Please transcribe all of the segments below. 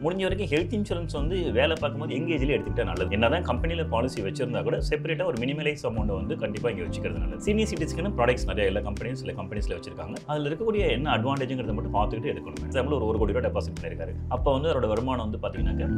முடிஞ்ச வரைக்கும் health insurance வந்து வேலை பார்க்கும்போது எங்கேஜ்லேயே எடுத்துக்கிட்டா நல்லது என்னதான் கம்பெனியில் பாலிசி வச்சிருந்தா கூட செப்பரேட்டாக ஒரு மினிமலைஸ் அமௌண்ட் வந்து கண்டிப்பாக இங்கே வச்சுக்கிறது நல்லது சீனியர் சிட்டிஸ்க்கு ப்ராடக்ட்ஸ் நிறைய எல்லா கம்பெனிஸ் சில கம்பெனிஸில் வச்சிருக்காங்க அதில் இருக்கக்கூடிய என்ன அட்வான்டேஜுங்கிறத மட்டும் பார்த்துக்கிட்டு எடுக்கணும் எக்ஸாம்பிள் ஒரு ஒரு கோடி ரூபா டெபாசிட் பண்ணியிருக்காரு அப்போ வந்து அவரோட வருமானம் வந்து பார்த்தீங்கன்னாக்க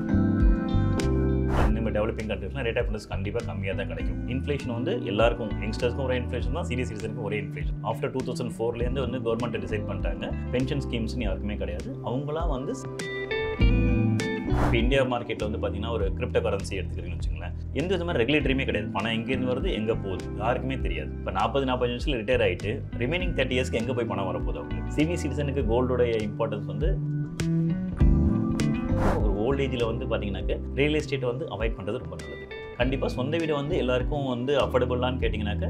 நம்ம டெவலப்பிங் கண்ட்ரீஸ்லாம் ரேட் ஆஃப் இன்ட்ரெஸ்ட் கண்டிப்பாக கம்மியாக தான் கிடைக்கும் இன்ஃப்ளேஷன் வந்து எல்லாருக்கும் யங்ஸ்டர்ஸ்க்கும் ஒரே இன்ஃப்ளேஷன் தான் சீரியஸ் சிட்டிசனுக்கும் ஒரே இன்ஃப்ளேஷன் ஆஃப்டர் டூ தௌசண்ட் ஃபோர்லேருந்து வந்து கவர்மெண்ட் டிசைட் பண்ணிட்டாங்க பென்ஷன் ஸ்கீம்ஸ்னு யாருக்குமே கிடையாது அவங்களா வந்து இப்போ இந்தியா மார்க்கெட்டில் வந்து பார்த்தீங்கன்னா ஒரு கிரிப்டோ கரன்சி எடுத்துக்கிறீங்கன்னு வச்சுங்களேன் எந்த விதமான ரெகுலேட்டரியுமே கிடையாது பணம் எங்கேருந்து வருது எங்கே போகுது யாருக்குமே தெரியாது இப்போ நாற்பது நாற்பது நிமிஷத்தில் ரிட்டையர் ஆகிட்டு ரிமைனிங் தேர்ட்டி இயர்ஸ்க்கு எங்கே போய் பணம் வரப்போகுது அவங்க சீனியர் சிட்டிசனுக்கு கோல்டோடைய இம்பார்ட்டன்ஸ் வந்து ஒரு ஓல்ட் ஏஜில் வந்து பார்த்தீங்கன்னாக்க ரியல் எஸ்டேட் வந்து அவாய்ட் பண்ணுறது ரொம்ப நல்லது கண்டிப்பாக சொந்த வீடு வந்து எல்லாருக்கும் வந்து அஃபோர்டபுளான்னு கேட்டிங்கனாக்க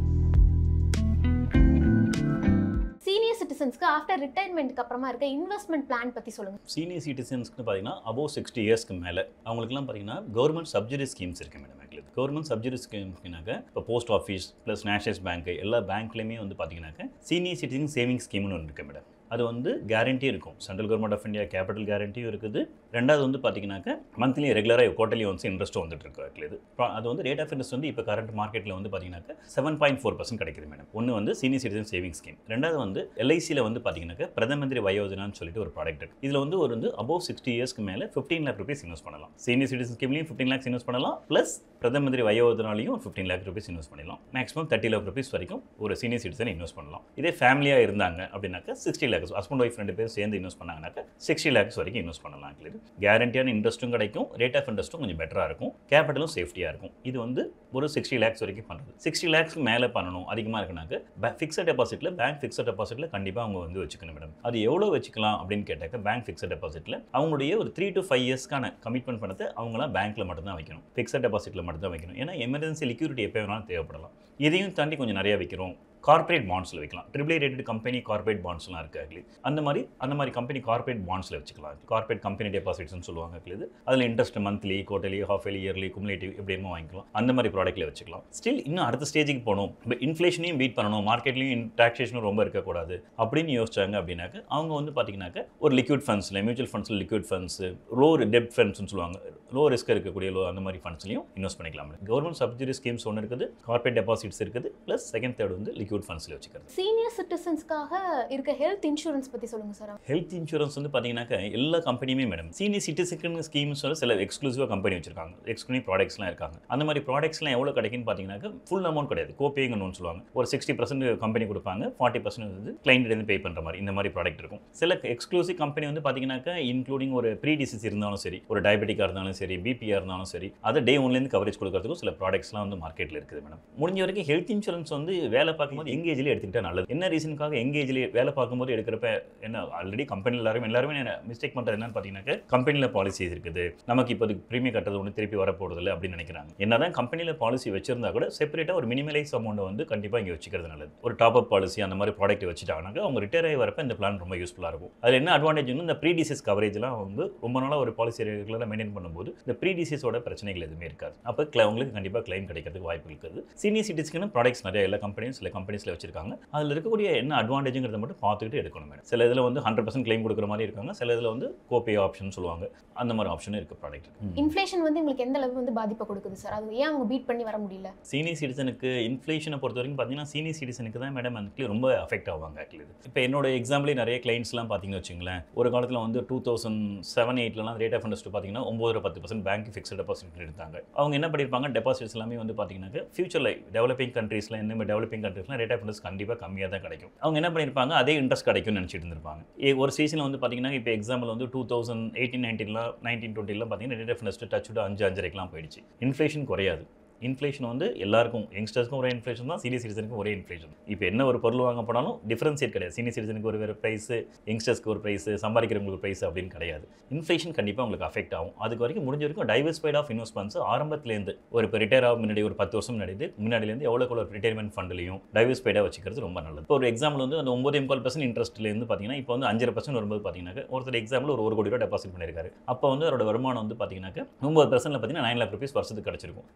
சீனியர் சிட்டிசன்ஸ்க்கு ஆஃப்டர் ரிட்டையர்மெண்ட்க்கு அப்புறமா இருக்க இன்வெஸ்ட்மெண்ட் பிளான் பத்தி சொல்லுங்க சீனியர் சிட்டிசன்ஸ்க்கு பார்த்தீங்கன்னா அபோவ் சிக்ஸ்டி இயர்ஸ்க்கு மேலே அவங்களுக்குலாம் பார்த்தீங்கன்னா கவர்மெண்ட் சப்சிடி ஸ்கீம்ஸ் இருக்கு மேடம் ஆக்சுவலி கவர்மெண்ட் சப்சிடி ஸ்கீம்ஸ்னாக்க இப்போ post office plus nationals bank எல்லா பேங்க்லேயுமே வந்து பார்த்தீங்கன்னாக்க சீனியர் சிட்டிசன் சேவிங்ஸ் ஸ்கீம்னு ஒன்று இருக்கு மேடம் அது வந்து கேரண்டி இருக்கும் central government of India capital கேரண்டியும் இருக்குது ரெண்டாவது வந்து பார்த்தீங்கன்னாக்க மந்த்லி ரெகுலராக குவார்டர்லி ஒன்ஸ் இன்ட்ரெஸ்ட்டும் வந்துட்டு இருக்கு actually இது அப்புறம் அது வந்து ரேட் ஆஃப் இன்ட்ரெஸ்ட் வந்து இப்போ கரண்ட் மார்க்கெட்டில் வந்து பார்த்தீங்கன்னாக்க செவன் பாயிண்ட் ஃபோர் பர்சன்ட் கிடைக்குது மேடம் ஒன்று வந்து சீனியர் சிட்டிசன் சேவிங் ஸ்கீம் ரெண்டாவது வந்து எல்ஐசியில் வந்து பார்த்தீங்கன்னாக்க பிரதம மந்திரி வயோஜனான்னு சொல்லிட்டு ஒரு ப்ராடக்ட் இருக்கு இதில் வந்து ஒரு வந்து அபோவ் சிக்ஸ்டி இயர்ஸ்க்கு மேலே ஃபிஃப்டீன் லேக் ருபீஸ் இன்வெஸ்ட் பண்ணலாம் சீனியர் சிட்டிசன் ஸ்கீம்லையும் ஃபிஃப்டீன் லேக்ஸ் இன்வெஸ்ட் பண்ணலாம் ப்ளஸ் பிரதம மந்திரி வயோஜனாலையும் ஃபிஃப்டீன் லேக் ருபீஸ் இன்வெஸ்ட் பண்ணலாம் மேக்ஸிமம் தேர்ட்டி லேக் ருபீஸ் வரைக்கும் ஒரு சீனியர் சிட்டிசன் இன்வெஸ்ட் பண்ணலாம் இதே ஃபேமிலியாக இருந்தாங்க அப்படின்னாக்க சிக்ஸ்டி லேக்ஸ் ஹஸ்பண்ட் ஒய்ஃப் ரெண்டு பேரும் சேர்ந்து இன்வெஸ்ட் பண்ணாங்கனாக்க சிக்ஸ்டி லேக்ஸ் வரைக்கும் இன்வெஸ்ட் பண்ணலாம் actually. கேரண்டியான இன்ட்ரெஸ்ட்டும் கிடைக்கும் ரேட் ஆஃப் இன்ட்ரெஸ்ட்டும் கொஞ்சம் பெட்டராக இருக்கும் கேபிட்டலும் சேஃப்டியாக இருக்கும் இது வந்து ஒரு சிக்ஸ்டி லேக்ஸ் வரைக்கும் பண்ணுறது சிக்ஸ்டி லேக்ஸ்க்கு மேலே பண்ணணும் அதிகமாக இருக்குனாக்க ஃபிக்ஸட் டெபாசிட்டில் பேங்க் ஃபிக்ஸட் டெபாசிட்டில் கண்டிப்பாக அவங்க வந்து வச்சுக்கணும் மேடம் அது எவ்வளோ வச்சுக்கலாம் அப்படின்னு கேட்டாக்க பேங்க் ஃபிக்ஸட் டெபாசிட்டில் அவங்களுடைய ஒரு த்ரீ டு ஃபைவ் இயர்ஸ்க்கான கமிட்மெண்ட் பண்ணதை அவங்களாம் பேங்க்கில் மட்டும்தான் வைக்கணும் ஃபிக்ஸட் டெபாசிட்டில் மட்டும்தான் வைக்கணும் ஏன்னா எமர்ஜென்சி லிக்யூரிட்டி எப்போ வேணாலும் தேவைப்படலாம் இதையும் தாண்டி கொஞ்சம் நிறைய வைக்கிறோம் கார்ப்பரேட் பாண்ட்ஸில் வைக்கலாம் ட்ரிபிள் ரேட்டட் கம்பெனி கார்ப்பரேட் பாண்ட்ஸ்லாம் இருக்குது ஆக்சுவலி அந்த மாதிரி அந்த மாதிரி கம்பெனி கார்ப்பரேட் பாண்ட்ஸில் வச்சுக்கலாம் கார்ப்பரேட் கம்பெனி டெபாசிட்ஸ்னு சொல்லுவாங்க actually இது அதில் interest monthly quarterly half yearly yearly cumulative எப்படி என்னமோ வாங்கிக்கலாம் அந்த மாதிரி ப்ராடக்ட்டில் வச்சுக்கலாம் ஸ்டில் இன்னும் அடுத்த ஸ்டேஜுக்கு போகணும் இப்போ இன்ஃப்ளேஷனையும் பீட் பண்ணணும் மார்க்கெட்லையும் டாக்ஸேஷனும் ரொம்ப இருக்கக்கூடாது அப்படின்னு யோசிச்சாங்க அப்படின்னாக்க அவங்க வந்து பார்த்தீங்கன்னாக்க ஒரு லிக்விட் ஃபண்ட்ஸில் மியூச்சுவல் ஃபண்ட்ஸில் லிக்விட் ஃபண்ட்ஸ் லோ டெப் ஃபண்ட்ஸ்னு சொல்லுவாங்க லோ ரிஸ்க் இருக்கக்கூடிய லோ அந்த மாதிரி ஃபண்ட்ஸ்லையும் இன்வெஸ்ட் பண்ணிக்கலாம் கவர்மெண்ட் சப்சிடி ஸ்கீம்ஸ் ஒன்று இருக்குது கார்ப்பரேட் டெபாசிட்ஸ் இருக்குது ப்ளஸ் செகண்ட் தேர்ட் வந்து லிக்விட் ஃபண்ட்ஸில் வச்சுக்கிறது சீனியர் சிட்டிசன்ஸ்க்காக இருக்க ஹெல்த் இன்சூரன்ஸ் பத்தி சொல்லுங்க சார் ஹெல்த் இன்சூரன்ஸ் வந்து பார்த்தீங்கன்னாக்க எல்லா கம்பெனியுமே மேடம் சீனியர் சிட்டிசன் ஸ்கீம்ஸ் வந்து சில எக்ஸ்க்ளூசிவாக கம்பெனி வச்சிருக்காங்க எக்ஸ்க்ளூசிவ் ப்ராடக்ட்ஸ்லாம் இருக்காங்க அந்த மாதிரி ப்ராடக்ட்ஸ்லாம் எவ்வளோ கிடைக்குன்னு பார்த்தீங்கன்னாக்க ஃபுல் அமௌண்ட் கிடையாது கோபேங்கன்னு ஒன்று சொல்லுவாங்க ஒரு சிக்ஸ்டி பர்சன்ட் கம்பெனி கொடுப்பாங்க ஃபார்ட்டி பர்சன்ட் வந்து கிளைண்ட்லேருந்து பே பண்ணுற மாதிரி இந்த மாதிரி ப்ராடக்ட் இருக்கும் சில எக்ஸ்க்ளூசிவ் கம்பெனி வந்து பார்த்தீங்கன்னாக்க இன்க்ளூடிங் ஒரு ப்ரீ டிசீஸ் இருந்தாலும் சரி ஒரு டயபெட்டிக்காக இருந்தாலும் சரி பிபியாக இருந்தாலும் சரி அதை டே ஒன்லேருந்து கவரேஜ் கொடுக்கறதுக்கும் சில ப்ராடக்ட்ஸ்லாம் வந்து மார்க்கெட்டில் இருக்குது மேடம் முடிஞ்ச வரைக்கும் ஹெல்த் இன்சூரன்ஸ் வந்து வேலை பார்க்கும்போது எங்கேஜ்லேயே எடுத்துக்கிட்டா நல்லது என்ன ரீசனுக்காக எங்கேஜ்லேயே வேலை பார்க்கும்போது எடுக்கிறப்ப என்ன ஆல்ரெடி கம்பெனியில் எல்லாரும் எல்லாருமே மிஸ்டேக் பண்ணுறது என்னன்னு பார்த்தீங்கன்னாக்க கம்பெனியில் பாலிசிஸ் இருக்குது நமக்கு இப்போ ப்ரீமியம் கட்டுறது ஒன்று திருப்பி வரப்போகிறதில்ல அப்படின்னு நினைக்கிறாங்க என்னதான் கம்பெனியில் பாலிசி வச்சிருந்தா கூட செப்பரேட்டாக ஒரு மினிமலைஸ் அமௌண்ட்டை வந்து கண்டிப்பாக இங்கே வச்சுக்கிறது நல்லது ஒரு டாப் அப் பாலிசி அந்த மாதிரி ப்ராடக்ட் வச்சுட்டாங்கனாக்க அவங்க ரிட்டையர் ஆகி வரப்ப இந்த பிளான் ரொம்ப யூஸ்ஃபுல்லாக இருக்கும் அதில் என்ன அட்வான்டேஜ்னு இந்த ப்ரீ டிசீஸ் கவரேஜ்லாம் வந்து ரொம்ப நாளாக ஒரு பாலிசி ரெகுலராக மெயின்டைன் பண்ணும்போது இந்த ப்ரீ டிசீஸோட பிரச்சனைகள் எதுவுமே இருக்காது அப்போ கிளை உங்களுக்கு கண்டிப்பாக கிளைம் கிடைக்கிறதுக்கு வாய்ப்பு இருக்குது சீனியர் சிட்டிஸ்க்கு ப்ராடக்ட்ஸ் நிறைய எல்லா கம்பெனியும் சில கம்பெனிஸில் வச்சிருக்காங்க அதில் இருக்கக்கூடிய என்ன அட்வான்டேஜுங்கிறத மட்டும் பார்த்துக்கிட்டு எடுக்கணும் மேடம் சில இதில் வந்து ஹண்ட்ரட் பர்சன்ட் கிளைம் கொடுக்குற மாதிரி இருக்காங்க சில இதில் வந்து கோபே ஆப்ஷன் சொல்லுவாங்க அந்த மாதிரி ஆப்ஷனும் இருக்குது ப்ராடக்ட் இன்ஃப்ளேஷன் வந்து உங்களுக்கு எந்த அளவு வந்து பாதிப்பை கொடுக்குது சார் அது ஏன் அவங்க பீட் பண்ணி வர முடியல சீனியர் சிட்டிசனுக்கு இன்ஃப்ளேஷனை பொறுத்த வரைக்கும் பார்த்தீங்கன்னா சீனியர் சிட்டிசனுக்கு தான் மேடம் ஆக்சுவலி ரொம்ப அஃபெக்ட் ஆவாங்க ஆக்சுவலி இப்போ என்னோட எக்ஸாம்பிளே நிறைய கிளைண்ட்ஸ்லாம் பார்த்தீங்கன்னு வச்சுங்களேன் ஒரு காலத்தில் வந்து டூ தௌசண்ட் செவன் எயிட்லலாம் ரேட் ஆஃப் இன்ட்ரெஸ்ட் பார்த்தீங்கன்னா ஒம்பது பத்து பர்சன்ட் பேங்க் ஃபிக்ஸ்ட் டெபாசிட் எடுத்தாங்க அவங்க என்ன பண்ணியிருப்பாங்க டெபாசிட்ஸ் எல்லாமே வந்து பார்த்தீங்கன்னா ஃபியூச்சரில் டெவலப்பிங் கண்ட்ரீஸில் இந்த மாதிரி டெவலப்பிங் கண்ட்ரீஸ்லாம் ரேட் ஆஃப் இன்ட்ரெஸ்ட் கண்டிப்பாக கம்மியாக தான் கிடைக்கும் அவங்க என்ன பண்ணியிருப்பாங்க அதே இன்ட்ரெஸ்ட் கிடைக்கும்னு நினச்சிட்டு இருந்திருப்பாங்க ஏ- ஒரு சீசனில் வந்து பார்த்தீங்கன்னா இப்போ எக்ஸாம்பிள் வந்து டூ தௌசண்ட் எயிட்டீன் நைன்டீன்லாம் நைன்டீன் டுவெண்ட்டிலாம் பார்த்தீங்கன்னா ரேட் ஆஃப் இன்ட்ரெஸ்ட் டச் அஞ்சு அஞ்சரைக்கெலாம் போயிடுச்சு இன்ஃப்ளேஷன் குறையாது இன்ஃப்ளேஷன் வந்து எல்லாருக்கும் யங்ஸ்டர்ஸ்க்கும் ஒரே இன்ஃப்ளேஷன் தான் சீனியர் சிட்டிசனுக்கும் ஒரே இன்ஃப்ளேஷன் இப்போ என்ன ஒரு பொருள் வாங்க போனாலும் டிஃபரன்ஷியேட் கிடையாது சீனியர் சிட்டிசனுக்கு ஒரு வேறு ப்ரைஸு யங்ஸ்டர்ஸ்க்கு ஒரு ப்ரைஸு சம்பாதிக்கிறவங்களுக்கு ப்ரைஸ் அப்படின்னு கிடையாது இன்ஃப்ளேஷன் கண்டிப்பாக உங்களுக்கு அஃபெக்ட் ஆகும் அதுக்கு வரைக்கும் முடிஞ்ச வரைக்கும் டைவர்ஸ்பைட் ஆஃப் இன்வெஸ்ட்மெண்ட்ஸ் ஆரம்பத்துலேருந்து ஒரு இப்போ ரிட்டையர் ஆகும் முன்னாடி ஒரு பத்து வருஷம் முன்னாடி முன்னாடிலேருந்து எவ்வளோ எவ்வளோ ரிட்டையர்மெண்ட் ஃபண்ட்லையும் டைவர்ஸ்பைடாக வச்சுக்கிறது ரொம்ப நல்லது இப்போ ஒரு எக்ஸாம்பிள் வந்து அந்த ஒம்பது முக்கால் பர்சன்ட் இன்ட்ரெஸ்ட்லேருந்து பார்த்தீங்கன்னா இப்போ வந்து அஞ்சரை பர்சன்ட் வரும்போது பார்த்தீங்கன்னா ஒருத்தர் எக்ஸாம்பிள் ஒரு ஒரு கோடி ரூபா டெபாசிட் பண்ணியிருக்காரு அப்போ வந்து அவரோட வருமானம் வந்து பார்த்தீங்கன்னா ஒன்பது பர்சன்ட்ல பார்த்தீங்கன்னா நைன் லேக் ருபீஸ் வருஷத்துக்கு கிடச்சிருக்கும் திடீர்னு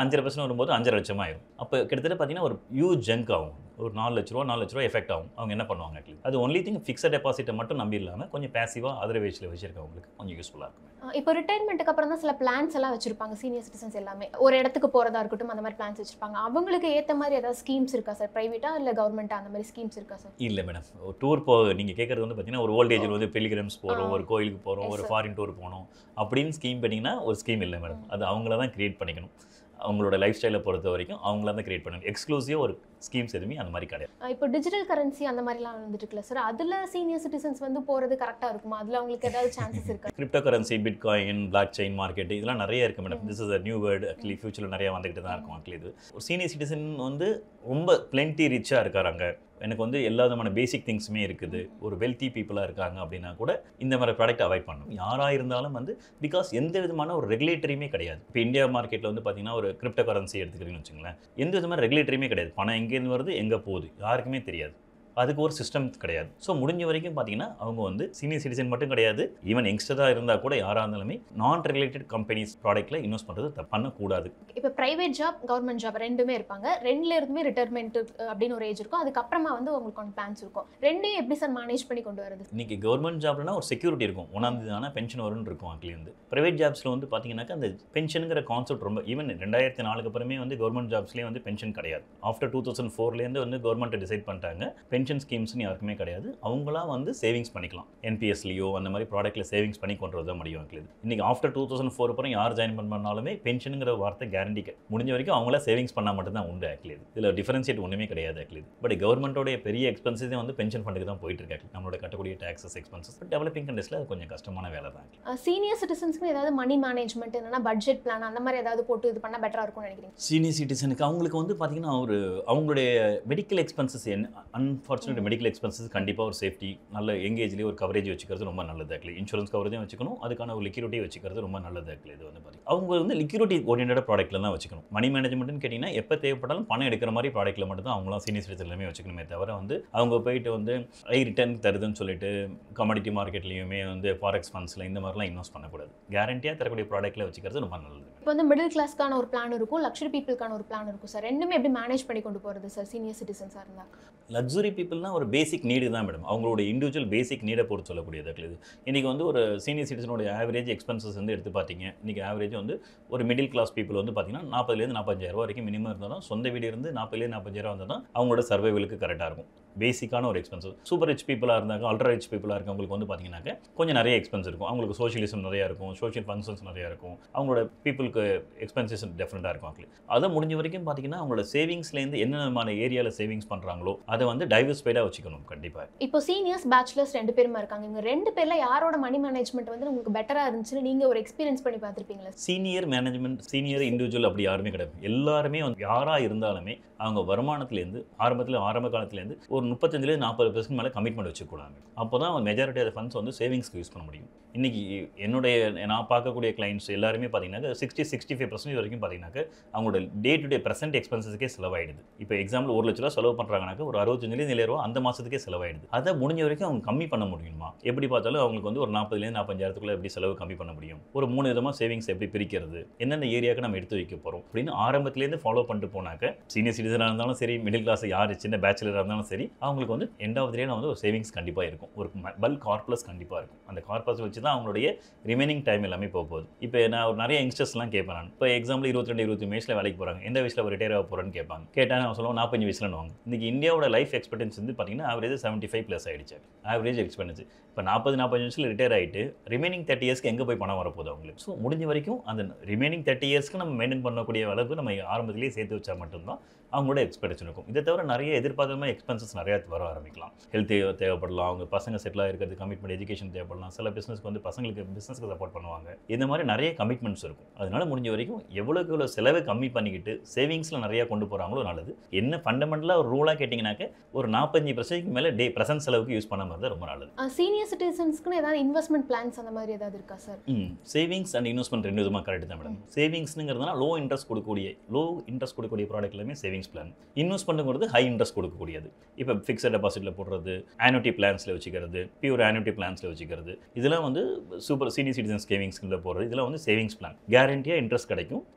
அஞ்சரை பர்சன்ட் வரும்போது அஞ்சரை லட்சம் ஆயிரும் அப்போ கிட்டத்தட்ட பார்த்தீங்கன்னா ஒரு ஹியூஜ் ஜங்க் ஆகும் ஒரு நாலு லட்ச ரூபா நாலு லட்ச ரூபா எஃபெக்ட் ஆகும் அவங்க என்ன பண்ணுவாங்க actually? அது ஒன்லி திங் ஃபிக்ஸட் டெபாசிட்டை மட்டும் நம்பி இல்லாமல் கொஞ்சம் பேசிவாக அதர் வேஜில் வச்சிருக்கவங்களுக்கு கொஞ்சம் யூஸ்ஃபுல்லாக இருக்கும் அஹ் இப்போ ரிட்டையர்மெண்ட்டுக்கு அப்புறம் தான் சில பிளான்ஸ் எல்லாம் வச்சிருப்பாங்க சீனியர் சிட்டிசன்ஸ் எல்லாமே ஒரு இடத்துக்கு போறதா இருக்கட்டும் அந்த மாதிரி பிளான்ஸ் வச்சிருப்பாங்க அவங்களுக்கு ஏத்த மாதிரி ஏதாவது ஸ்கீம்ஸ் இருக்கா சார் பிரைவேட்டா இல்ல கவர்மெண்டா அந்த மாதிரி ஸ்கீம்ஸ் இருக்கா சார் இல்லை மேடம் ஒரு டூர் போ நீங்கள் கேட்குறது வந்து பார்த்தீங்கன்னா ஒரு ஓல்டேஜில் வந்து பிலிகிரம்ஸ் போகிறோம் ஆ. ஒரு கோயிலுக்கு போகிறோம் Yes, ஒரு sir. ஃபாரின் டூர் போனோம் அப்படின்னு ஸ்கீம் பண்ணிங்கன்னா ஒரு ஸ்கீம் இல்லை மேடம் அது அவங்கள தான் கிரியேட் பண்ணிக்கணும் அவங்களோட லைஃப் ஸ்டைலை பொறுத்த வரைக்கும் அவங்கள தான் கிரியேட் பண்ணணும் எக்ஸ்க்ளூசிவாக ஒரு ஸ்கீம்ஸ் எதுவுமே அந்த மாதிரி கிடையாது அஹ் இப்போ டிஜிட்டல் கரன்சி அந்த மாதிரிலாம் வந்துட்டு இருக்குல்ல சார் அதுல சீனியர் சிட்டிசன்ஸ் வந்து போறது கரெக்டா இருக்குமா அதுல அவங்களுக்கு ஏதாவது சான்சஸ் இருக்கா cryptocurrency bitcoin blockchain market இதெல்லாம் நிறைய இருக்குது madam this is a new word actually ஃபியூச்சரில் நிறைய வந்துக்கிட்டு தான் இருக்கும் ஆக்சுவலி இது ஒரு சீனியர் சிட்டிசன் வந்து ரொம்ப பிளென்டி ரிச்சாக இருக்காங்க எனக்கு வந்து எல்லா விதமான பேசிக் திங்ஸுமே இருக்குது ஒரு வெல்த்தி பீப்புளாக இருக்காங்க அப்படின்னா கூட இந்த மாதிரி ப்ராடக்ட் அவாய்ட் பண்ணணும் யாராக இருந்தாலும் வந்து பிகாஸ் எந்த விதமான ஒரு ரெகுலேட்டரியுமே கிடையாது இப்போ இந்தியா மார்க்கெட்டில் வந்து பார்த்தீங்கன்னா ஒரு கிரிப்டோ கரன்சி எடுத்துக்கிறீங்கன்னு வச்சுங்களேன் எந்த விதமான ரெகுலேட்டரியுமே கிடையாது பணம் எங்கேருந்து வருது எங்கே போகுது யாருக்குமே தெரியாது அதுக்கு ஒரு சிஸ்டம் கிடையாது ஸோ முடிஞ்ச வரைக்கும் பார்த்தீங்கன்னா அவங்க வந்து சீனியர் சிட்டிசன் மட்டும் கிடையாது ஈவன் யங்ஸ்டராக இருந்தால் கூட யாராக இருந்தாலுமே நான் ரெகுலேட்டட் கம்பெனிஸ் ப்ராடக்ட்டில் இன்வெஸ்ட் பண்ணுறது தப்பு பண்ணக்கூடாது இப்போ பிரைவேட் ஜாப் கவர்மெண்ட் ஜாப் ரெண்டுமே இருப்பாங்க ரெண்டுல இருந்துமே ரிட்டையர்மெண்ட் அப்படின்னு ஒரு ஏஜ் இருக்கும் அதுக்கப்புறமா வந்து உங்களுக்கு ஒன் பிளான்ஸ் இருக்கும் ரெண்டையும் எப்படி சார் மேனேஜ் பண்ணி கொண்டு வரது இன்னைக்கு கவர்மெண்ட் ஜாப்லனா ஒரு செக்யூரிட்டி இருக்கும் ஒன்றாம் தேதி ஆனால் பென்ஷன் வரும்னு இருக்கும் ஆக்சுவலி வந்து ப்ரைவேட் ஜாப்ஸில் வந்து பார்த்தீங்கன்னாக்கா அந்த பென்ஷனுங்கிற கான்செப்ட் ரொம்ப ஈவன் ரெண்டாயிரத்தி நாலுக்கு அப்புறமே வந்து கவர்மெண்ட் ஜாப்ஸ்லேயே வந்து பென்ஷன் கிடையாது ஆஃப்டர் டூ தௌசண்ட் ஃபோர்லேருந்து வந்து கவர்மெண்ட் டிசைட் பண்ணிட்டாங்க பென்ஷன் ஸ்கீம்ஸ்னு யாருக்குமே கிடையாது அவங்களா வந்து சேவிங்ஸ் பண்ணிக்கலாம் என்பிஎஸ்லையோ அந்த மாதிரி ப்ராடக்ட்டில் சேவிங்ஸ் பண்ணி கொண்டு வரதான் முடியும் ஆக்சுவலி இன்னைக்கு ஆஃப்டர் டூ தௌசண்ட் ஃபோர் அப்புறம் யார் ஜாயின் பண்ணாலுமே பென்ஷனுங்கிற வார்த்தை கேரண்டி முடிஞ்ச வரைக்கும் அவங்களா சேவிங்ஸ் பண்ணால் மட்டும்தான் உண்டு ஆக்சுவலி இதில் டிஃபரன்ஷியேட் ஒன்றுமே கிடையாது ஆக்சுவலி பட் கவர்மெண்ட்டோடைய பெரிய எக்ஸ்பென்சஸே வந்து பென்ஷன் ஃபண்டுக்கு தான் போயிட்டு இருக்கு actually. நம்மளோட கட்டக்கூடிய டாக்ஸஸ் எக்ஸ்பென்சஸ் டெவலப்பிங் கண்ட்ரீஸில் அது கொஞ்சம் கஷ்டமான வேலை தான் actually. சீனியர் சிட்டிசன்ஸ்க்கு ஏதாவது மணி மேனேஜ்மெண்ட் இல்லைன்னா பட்ஜெட் பிளான் அந்த மாதிரி ஏதாவது போட்டு இது பண்ணா பெட்டரா இருக்கும்னு நினைக்கிறீங்க சீனியர் சிட்டிசனுக்கு அவங்களுக்கு வந்து பார்த்தீங்கன்னா ஒரு அவங்களுடைய மெடிக்கல் எக்ஸ்பென்சஸ் என்ன அன்ஃபார்ச்சுனேட் மெடிக்கல் எக்ஸ்பென்சஸ் கண்டிப்பாக ஒரு சேஃப்டி நல்ல எங்கேஜ்லேயே ஒரு கவரேஜ் வச்சுக்கிறது ரொம்ப நல்லது ஆக்சுவலி இன்சூரன்ஸ் கவரேஜும் வச்சுக்கணும் அதுக்கான ஒரு லிக்யூரிட்டி வச்சுக்கிறது ரொம்ப நல்லது ஆக்சுவலி இது வந்து பார்த்தீங்கன்னா அவங்க வந்து லிக்யூரிட்டி ஓரியன்ட் ப்ராடக்ட்ல தான் வச்சுக்கணும் மணி மேனேஜ்மெண்ட்னு கேட்டிங்கன்னா எப்போ தேவைப்பட்டாலும் பணம் எடுக்கிற மாதிரி ப்ராடக்ட்டில் மட்டும் தான் அவங்களாம் சீனியர் சிட்டிசன் எல்லாமே வச்சுக்கணுமே தவிர வந்து அவங்க போயிட்டு வந்து ஐ ரிட்டர்ன் தருதுன்னு சொல்லிட்டு கமாடிட்டி மார்க்கெட்லேயுமே வந்து ஃபாரெக்ஸ் ஃபண்ட்ஸில் இந்த மாதிரிலாம் இன்வெஸ்ட் பண்ணக்கூடாது கேரண்டியாக தரக்கூடிய ப்ராடக்ட்டில் வச்சுக்கிறது ரொம்ப நல்லது இப்போ வந்து மிடில் கிளாஸ்க்கான ஒரு பிளான் இருக்கும் லக்ஸரி பீப்புளுக்கான ஒரு பிளான் இருக்கும் சார் ரெண்டுமே எப்படி மேனேஜ் பண்ணி கொண்டு போறது சார் சீனியர் சிட்டிசன்ஸாக இருந்தா லக்ஸுரி பீப்புள்னா ஒரு பேசிக் நீடு தான் மேடம் அவங்களோட இண்டிவிஜுவல் பேசிக் நீடை பொறுத்து சொல்லக்கூடியது actually இது இன்றைக்கி வந்து ஒரு சீனியர் சிட்டிசனோட ஆவரேஜ் எக்ஸ்பென்சஸ் வந்து எடுத்து பார்த்தீங்க இன்றைக்கி ஆவரேஜ் வந்து ஒரு மிடில் கிளாஸ் பீப்புள் வந்து பார்த்தீங்கன்னா நாற்பதுலேருந்து நாற்பஞ்சாயிரம் வரைக்கும் மினிமம் இருந்தால் தான் சொந்த வீடு இருந்து நாற்பதுலேருந்து நாற்பஞ்சாயிரம் வந்தால் தான் அவங்களோட சர்வைவலுக்கு கரெக்டாக இருக்கும் பேசிக்கான ஒரு எக்ஸ்பென்சஸ் சூப்பர் ரிச் பீப்புளாக இருந்தாங்க அல்ட்ரா ரிச் பீப்புளாக இருக்கவங்களுக்கு வந்து பார்த்தீங்கன்னாக்க கொஞ்சம் நிறைய எக்ஸ்பென்ஸ் இருக்கும் அவங்களுக்கு சோஷியலிசம் நிறையா இருக்கும் சோஷியல் ஃபங்க்ஷன்ஸ் நிறையா இருக்கும் அவங்களோட பீப்புளுக்கு எக்ஸ்பென்சஸ் டிஃப்ரெண்ட்டாக இருக்கும் actually. அதை முடிஞ்ச வரைக்கும் பார்த்தீங்கன்னா அவங்களோட சேவிங்ஸ்லேருந்து என்ன விதமான ஏரியாவில் சேவிங்ஸ் பண்ணுறாங்களோ அதை வந்து டைவர்ஸ்பைடாக வச்சுக்கணும் கண்டிப்பாக இப்போ சீனியர்ஸ் பேச்சுலர்ஸ் ரெண்டு பேருமா இருக்காங்க இவங்க ரெண்டு பேர்ல யாரோட மணி மேனேஜ்மெண்ட் வந்து உங்களுக்கு பெட்டரா இருந்துச்சுன்னு நீங்க ஒரு எக்ஸ்பீரியன்ஸ் பண்ணி பார்த்திருப்பீங்களா சீனியர் மேனேஜ்மெண்ட் சீனியர் இண்டிவிஜுவல் அப்படி யாருமே கிடையாது எல்லாருமே வந்து யாராக இருந்தாலுமே அவங்க வருமானத்துலேருந்து ஆரம்பத்தில் ஆரம்ப காலத்துலேருந்து ஒரு முப்பத்தஞ்சுலேருந்து நாற்பது பர்சன்ட் மேலே கமிட்மெண்ட் வச்சுக்கூடாது அப்போ தான் மெஜாரிட்டி ஆஃப் ஃபண்ட்ஸ் வந்து சேவிங்ஸ்க்கு யூஸ் பண்ண முடியும் இன்றைக்கி என்னுடைய நான் பார்க்கக்கூடிய கிளைண்ட்ஸ் எல்லாருமே பார்த்தீங்கன்னா சிக்ஸ்டி சிக்ஸ்டி ஃபைவ் பர்சன்டேஜ் வரைக்கும் பார்த்தீங்கன்னாக்க அவங்களோட டே டு டே ப்ரெசென்ட் எக்ஸ்பென்சஸ்க்கே செலவாயிடுது இப்போ எக்ஸாம்பிள் ஒரு லட்ச ரூபா செலவு பண்ணுறாங்கனாக்க ஒரு அறுபத்தஞ்சிலேருந்து ஏழு ரூபா அந்த மாதத்துக்கே செலவாயிடுது அதை முடிஞ்ச வரைக்கும் அவங்க கம்மி பண்ண முடியுமா எப்படி பார்த்தாலும் அவங்களுக்கு வந்து ஒரு நாற்பதுலேருந்து நாற்பஞ்சாயிரத்துக்குள்ள எப்படி செலவு கம்மி பண்ண முடியும் ஒரு மூணு விதமாக சேவிங்ஸ் எப்படி பிரிக்கிறது எந்தெந்த ஏரியாவுக்கு நம்ம எடுத்து வைக்க போகிறோம் அப்படின்னு ஆரம்பத்துலேருந்து ஃபாலோ பண்ணிட்டு போனாக்க சீனியர் சிட்டிசனாக இருந்தாலும் சரி மிடில் கிளாஸ் யார் சின்ன பேச்சுலராக இருந்தாலும் சரி அவங்களுக்கு வந்து எண்ட் ஆஃப் டே வந்து ஒரு சேவிங்ஸ் கண்டிப்பாக இருக்கும் ஒரு பல்க் கார்ப்ளஸ் கண்டிப்பாக இருக்கும் அந்த கார்பஸ் வச்சு தான் அவங்களுடைய ரிமைனிங் டைம் எல்லாமே போக போகுது இப்போ நான் ஒரு நிறைய யங்ஸ்டர்ஸ்லாம் கேட்பேன் நான் இப்போ எக்ஸாம்பிள் இருபத்தி ரெண்டு இருபத்தி வயசில் வேலைக்கு போகிறாங்க எந்த வயசில் ரிட்டையர் ஆக போகிறேன்னு கேட்பாங்க கேட்டால் நான் சொல்லுவோம் நாற்பஞ்சு வயசுலன்னு வாங்க இன்றைக்கி இந்தியாவோட லைஃப் எக்ஸ்பெக்டன்ஸ் வந்து பார்த்தீங்கன்னா ஆவரேஜ் செவன்ட்டி ஃபைவ் ப்ளஸ் ஆயிடுச்சு ஆவரேஜ் எக்ஸ்பென்ஸ் இப்போ நாற்பது நாற்பது வயசில் ரிட்டையர் ஆகிட்டு ரிமைனிங் தேர்ட்டி இயர்ஸ்க்கு எங்கே போய் பணம் வரப்போகுது அவங்களுக்கு ஸோ முடிஞ்ச வரைக்கும் அந்த ரிமைனிங் தேர்ட்டி இயர்ஸ்க்கு நம்ம மெயின்டைன் பண்ணக்கூடிய அளவுக்கு நம்ம ஆரம்பத்திலேயே சேர்த்து வச்சா மட்டும்தான் அவங்களோட எக்ஸ்பெக்டேஷன் இருக்கும் இதை தவிர நிறைய எதிர்பார்த்த மாதிரி எக்ஸ்பென்சஸ் நிறையா வர ஆரம்பிக்கலாம் ஹெல்த் தேவைப்படலாம் அவங்க பசங்க செட்டில் ஆகிருக்கிறது கமிட்மெண்ட் எஜுகேஷன் தேவைப்படலாம் சில பிஸ்னஸ்க்கு வந்து பசங்களுக்கு பிஸ்னஸ்க்கு சப்போர்ட் பண்ணுவாங்க இந்த மாதிரி நிறைய கமிட்மெண்ட்ஸ் இருக்கும் அதனால முடிஞ்ச வரைக்கும் எவ்வளோக்கு எவ்வளோ செலவை கம்மி பண்ணிக்கிட்டு சேவிங்ஸில் நிறைய கொண்டு போகிறாங்களோ நல்லது என்ன ஃபண்டமெண்டலாக ஒரு ரூலாக கேட்டிங்கனாக்க ஒரு நாற்பத்தஞ்சு பர்சன்ட்க்கு மேலே டே ப்ரெசன்ட் செலவுக்கு யூஸ் பண்ண மாதிரி தான் ரொம்ப நல்லது சீனியர் சிட்டிசன்ஸ்க்குன்னு ஏதாவது இன்வெஸ்ட்மெண்ட் பிளான்ஸ் அந்த மாதிரி ஏதாவது இருக்கா சார் ம் சேவிங்ஸ் அண்ட் இன்வெஸ்ட்மெண்ட் ரெண்டு விதமாக கரெக்ட் தான் மேடம் சேவிங்ஸ்னுங்கிறதுனா லோ இன்ட்ரெஸ்ட் கொடுக்கக்கூடிய லோ இன்ட்ரெஸ்ட் கொடுக்கக்கூடிய ப்ராடக்ட் எல்லாமே சேவிங்ஸ் பிளான் இன்வெஸ்ட்மெண்ட்டுங்கிறது ஹை இன்ட்ரெஸ்ட் கொடுக்கக்கூடியது இப்போ ஃபிக்ஸட் டெபாசிட்டில் போடுறது ஆனுட்டி பிளான்ஸில் வச்சுக்கிறது பியூர் ஆனுட்டி பிளான்ஸில் வச்சுக்கிறது இதெல்லாம் வந்து சூப்பர் சீனியர் சிட்டிசன் சேவிங்ஸ்ல போடுறது இதெல்லாம் வந்து சேவிங்ஸ் பிளான் கேரண்டியாக இன்ட்ரெஸ்ட் கிடைக்கும்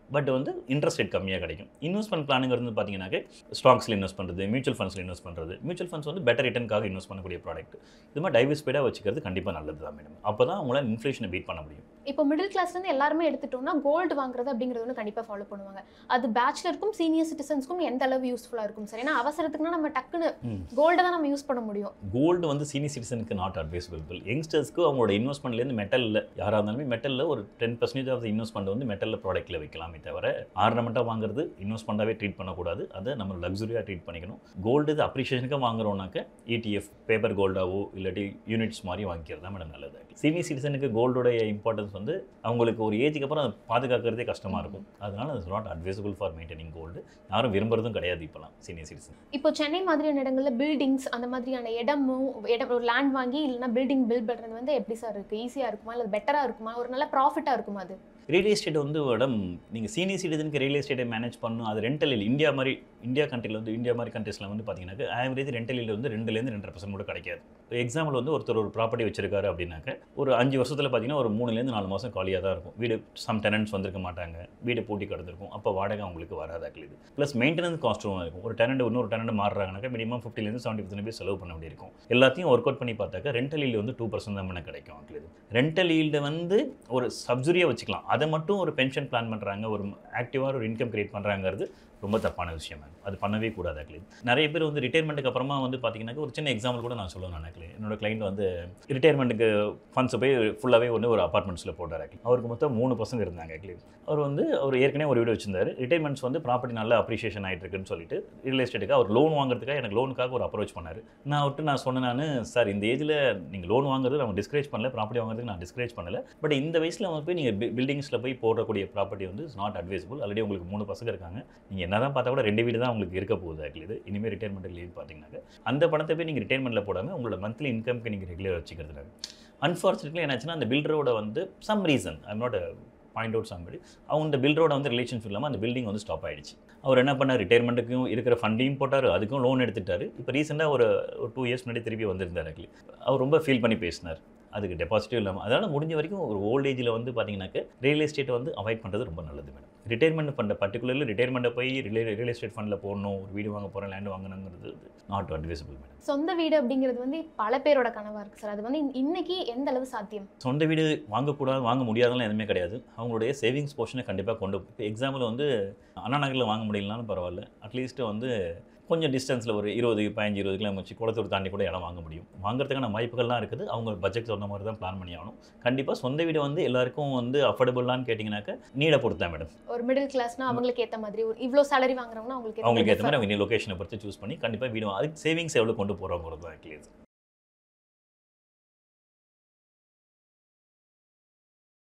பட் வந்து இன்ட்ரெஸ்ட் ரேட் கம்மியாக கிடைக்கும் இன்வெஸ்ட்மெண்ட் பிளானுங்கிறது வந்து பார்த்தீங்கன்னாக்க ஸ்டாக்ஸில் இன்வெஸ்ட் பண்ணுறது மியூச்சுவல் ஃபண்ட்ஸில் இன்வெஸ்ட் பண்ணுறது மியூச்சுவல் ஃபண்ட்ஸ் வந்து பெட்டர் ரிட்டர்னுக்காக இன்வெஸ்ட் பண்ணக்கூடிய ப்ராடக்ட் இது மாதிரி டைவர்ஸ்பைடாக வச்சுக்கிறது கண்டிப்பாக நல்லது தான் மேடம் அப்போ தான் உங்களால் இன்ஃப்ளேஷனை பீட் பண்ண முடியும் இப்போ மிடில் கிளாஸ்லேருந்து எல்லாருமே எடுத்துட்டோம்னா கோல்டு வாங்குறது அப்படிங்கிறது வந்து கண்டிப்பாக ஃபாலோ பண்ணுவாங்க அது பேச்சுலருக்கும் சீனியர் சிட்டிசன்ஸ்க்கும் எந்த அளவு யூஸ்ஃபுல்லாக இருக்கும் சார் ஏன்னா அவசரத்துக்குனா நம்ம டக்குன்னு ம். கோல்டை தான் நம்ம யூஸ் பண்ண முடியும் கோல்டு வந்து சீனியர் சிட்டிசனுக்கு நாட் அட்வைசபிள் யங்ஸ்டர்ஸ்க்கு அவங்களோட இன்வெஸ்ட்மெண்ட்லேருந்து மெட்டலில் யாராக இருந்தாலுமே மெட்டலில் ஒரு டென் பர்சன்டேஜ் ஆஃப் இன்வெஸ்ட்மெண்ட் வந்து மெட்டலில் ப்ராடக்ட்டில் வைக்கலாமே தவிர ஆர்னமெண்ட்டாக வாங்குறது இன்வெஸ்ட்மெண்ட்டாகவே ட்ரீட் பண்ணக்கூடாது அதை நம்ம லக்ஸுரியாக ட்ரீட் பண்ணிக்கணும் கோல்டு இது அப்ரிஷியேஷனுக்கு வாங்குறோம்னாக்க இடிஎஃப் பேப்பர் கோல்டாவோ இல்லாட்டி யூனிட்ஸ் மாதிரி வாங்கிக்கிறது தான் மேடம் நல்லது சீனியர் சிட்டிசனுக்கு கோல்டோடைய இம்பார்ட்டன்ஸ் வந்து அவங்களுக்கு ஒரு ஏஜுக்கு அப்புறம் அதை பாதுகாக்கிறதே கஷ்டமாக இருக்கும் அதனால it's not advisable for maintaining gold யாரும் விரும்புறதும் கிடையாது இப்போலாம் சீனியர் சிட்டிசன் இப்போ சென்னை மாதிரியான இடங்கள்ல பில்டிங்ஸ் அந்த மாதிரியான இடமும் இடம் ஒரு லேண்ட் வாங்கி இல்லைன்னா பில்டிங் பில்ட் பண்ணுறது வந்து எப்படி சார் இருக்குது ஈஸியாக இருக்குமா இல்லை பெட்டராக இருக்குமா ஒரு நல்ல ப்ராஃபிட்டாக இருக்குமா அது ரியல் எஸ்டேட் வந்து மேடம் நீங்கள் சீனியர் சிட்டிசனுக்கு ரியல் எஸ்டேட்டை மேனேஜ் பண்ணணும் அது ரெண்டல் இல்லை இந்தியா மாதிரி இந்தியா கண்ட்ரியில் வந்து இந்தியா மாதிரி கண்ட்ரீஸில் வந்து பார்த்தீங்கன்னாக்க ஆவரேஜ் ரெண்டல் இல்லை வந்து ரெண்டுலேருந்து ரெண்டரை பர்சன்ட் கூட கிடைக்காது எக்ஸாம்பிள் வந்து ஒருத்தர் ஒரு ப்ராப்பர்ட்டி வச்சிருக்காரு அப்படின்னாக்க ஒரு அஞ்சு வருஷத்தில் பார்த்தீங்கன்னா ஒரு மூணுலேருந்து நாலு மாதம் காலியாக தான் இருக்கும் வீடு சம் டெனன்ட்ஸ் வந்திருக்க மாட்டாங்க வீடு பூட்டி கிடந்திருக்கும் அப்போ வாடகை அவங்களுக்கு வராதாக்கல் இது ப்ளஸ் மெயின்டெனன்ஸ் காஸ்ட்டும் இருக்கும் ஒரு டெனண்ட் இன்னொரு டெனண்ட் மாறுறாங்கனாக்கா மினிமம் ஃபிஃப்டிலேருந்து செவன்ட்டி பர்சன்ட் போய் செலவு பண்ண வேண்டியிருக்கும் எல்லாத்தையும் ஒர்க் அவுட் பண்ணி பார்த்தாக்கா ரெண்டல் ஈல்டு வந்து டூ பர்சன்ட் தான் பண்ண கிடைக்கும் அவங்களுக்கு இது ரெண்டல் ஈல்டு வந்து ஒரு சப்சுரியாக வச்சுக்கலாம் அதை மட்டும் ஒரு பென்ஷன் பிளான் பண்ணுறாங்க ஒரு ஆக்டிவாக ஒரு இன்கம் கிரியேட் பண்ணுறாங்கிறது ரொம்ப தப்பான விஷயம் அது அது பண்ணவே கூடாது ஆக்சுவலி நிறைய பேர் வந்து ரிட்டைர்மெண்ட்டுக்கு அப்புறமா வந்து பார்த்தீங்கன்னா ஒரு சின்ன எக்ஸாம்பிள் கூட நான் சொல்லுவேன் ஆக்சுவலி என்னோட கிளைண்ட் வந்து ரிட்டைர்மெண்ட்டுக்கு ஃபண்ட்ஸை போய் ஃபுல்லாகவே ஒன்று ஒரு அப்பார்ட்மெண்ட்ஸில் போட்டார் ஆக்சுவலி அவருக்கு மொத்தம் மூணு பசங்க இருந்தாங்க ஆக்சுவலி அவர் வந்து அவர் ஏற்கனவே ஒரு வீடு வச்சிருந்தாரு ரிட்டைர்மெண்ட்ஸ் வந்து ப்ராப்பர்ட்டி நல்ல அப்ரிஷியேஷன் ஆகிட்டு இருக்குன்னு சொல்லிட்டு ரியல் எஸ்டேட்டுக்கு அவர் லோன் வாங்குறதுக்காக எனக்கு லோனுக்காக ஒரு அப்ரோச் பண்ணார் நான் விட்டு நான் சொன்னேன் நான் சார் இந்த ஏஜில் நீங்கள் லோன் வாங்குறது நம்ம டிஸ்கரேஜ் பண்ணல ப்ராப்பர்ட்டி வாங்குறதுக்கு நான் டிஸ்கரேஜ் பண்ணல பட் இந்த வயசில் வந்து போய் நீங்கள் பில்டிங்ஸில் போய் போடக்கூடிய ப்ராப்பர்ட்டி வந்து இஸ் நாட் அட்வைசபிள் ஆல்ரெடி உங்களுக்கு மூணு பசங்க இருக்காங்க நீங்கள் என்ன தான் பார்த்தா கூட ரெண்டு வீடு தான் உங்களுக்கு இருக்க போகுது ஆக்சுவலி இது இனிமேல் ரிட்டைர்மெண்ட் லீவ் பார்த்தீங்கன்னாக்க அந்த பணத்தை போய் நீங்கள் ரிட்டைர்மெண்ட்டில் போடாமல் உங்களோட மந்த்லி இன்கம்க்கு நீங்கள் ரெகுலர் வச்சுக்கிறதுனால அன்ஃபார்ச்சுனேட்லி என்னாச்சுன்னா அந்த பில்டரோட வந்து some reason I'm not point out somebody அவங்க இந்த பில்டரோட வந்து ரிலேஷன்ஷிப் இல்லாமல் அந்த பில்டிங் வந்து ஸ்டாப் ஆயிடுச்சு அவர் என்ன பண்ணார் ரிட்டைர்மெண்ட்டுக்கும் இருக்கிற ஃபண்டையும் போட்டார் அதுக்கும் லோன் எடுத்துட்டார் இப்போ ரீசெண்டாக ஒரு ஒரு டூ இயர்ஸ் முன்னாடி திருப்பி வந்திருந்தார் ஆக்சுவலி அவர் ரொம்ப ஃபீல் பண்ணி பேசினார் அதுக்கு டெபாசிட்டிவ் இல்லாமல் அதனால் முடிஞ்ச வரைக்கும் ஒரு ஓல்ட் ஏஜில் வந்து பார்த்தீங்கன்னாக்க ரியல் எஸ்டேட்டை வந்து அவாய்ட் பண்ணுறது ரொம்ப நல்லது மேடம் ரிட்டைர்மெண்ட் ஃபண்டை பர்டிகுலர்லி ரிட்டைர்மெண்ட்டை போய் ரிலே ரியல் எஸ்டேட் ஃபண்டில் போடணும் ஒரு வீடு வாங்க போகிறேன் லேண்ட் வாங்கணுங்கிறது நாட் அட்வைசபிள் மேடம் சொந்த வீடு அப்படிங்கிறது வந்து பல பேரோட கனவாக இருக்குது சார் அது வந்து இன்- இன்னைக்கு எந்த அளவு சாத்தியம் சொந்த வீடு வாங்கக்கூடாது வாங்க முடியாதெல்லாம் எதுவுமே கிடையாது அவங்களுடைய சேவிங்ஸ் போர்ஷனை கண்டிப்பாக கொண்டு இப்போ எக்ஸாம்பிள் வந்து அண்ணா நகரில் வாங்க முடியலனாலும் பரவாயில்ல அட்லீஸ்ட் வந்து கொஞ்சம் டிஸ்டன்ஸில் ஒரு இருபது பதினஞ்சு இருபது கிலோமீட்டர் வச்சு குளத்தூர் தாண்டி கூட இடம் வாங்க முடியும் வாங்குறதுக்கான வாய்ப்புகள்லாம் இருக்குது அவங்க பட்ஜெட் தகுந்த மாதிரி தான் பிளான் பண்ணி ஆகணும் கண்டிப்பாக சொந்த வீடு வந்து எல்லாருக்கும் வந்து அஃபோர்டபுளான்னு கேட்டிங்கனாக்கா நீடை பொறுத்தா மேடம் ஒரு மிடில் கிளாஸ்னா அவங்களுக்கு ஏற்ற மாதிரி ஒரு இவ்வளோ சேலரி வாங்குறவங்கன்னா அவங்களுக்கு அவங்களுக்கு ஏற்ற different. மாதிரி அவங்க லொக்கேஷனை பொறுத்து சூஸ் பண்ணி கண்டிப்பாக வீடு வா- அதுக்கு சேவிங்ஸ் எவ்வளோ கொண்டு போகிறோங்கிறது தான் ஆக்சுவலி